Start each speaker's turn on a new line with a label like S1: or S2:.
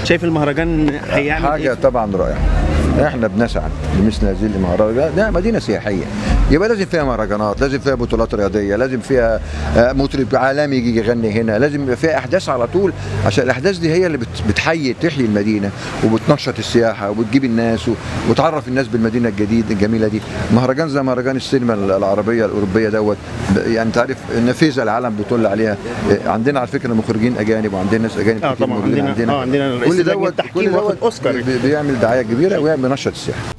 S1: شايف المهرجان هيعمل
S2: حاجه
S1: ايه
S2: طبعا رائعه احنا بنسعى لمثل هذه المهرجانات ده مدينه سياحيه يبقى لازم فيها مهرجانات لازم فيها بطولات رياضيه لازم فيها آه، مطرب عالمي يجي يغني هنا لازم يبقى فيها احداث على طول عشان الاحداث دي هي اللي بت- بتحيي تحيي المدينه وبتنشط السياحه وبتجيب الناس و- وتعرف الناس بالمدينه الجديده الجميله دي مهرجان زي مهرجان السينما العربيه الاوروبيه دوت ب- يعني انت عارف نفيذه العالم بيطل عليها آه، عندنا على فكره مخرجين اجانب وعندنا ناس اجانب
S1: اه
S2: كتير
S1: طبعا
S2: موجودين
S1: عندنا اه عندنا رئيس
S2: كل
S1: لجنه
S2: دوت
S1: التحكيم
S2: كل
S1: واخد
S2: دوت
S1: اوسكار
S2: بي- بيعمل دعايه كبيره ويعمل نشط السياحه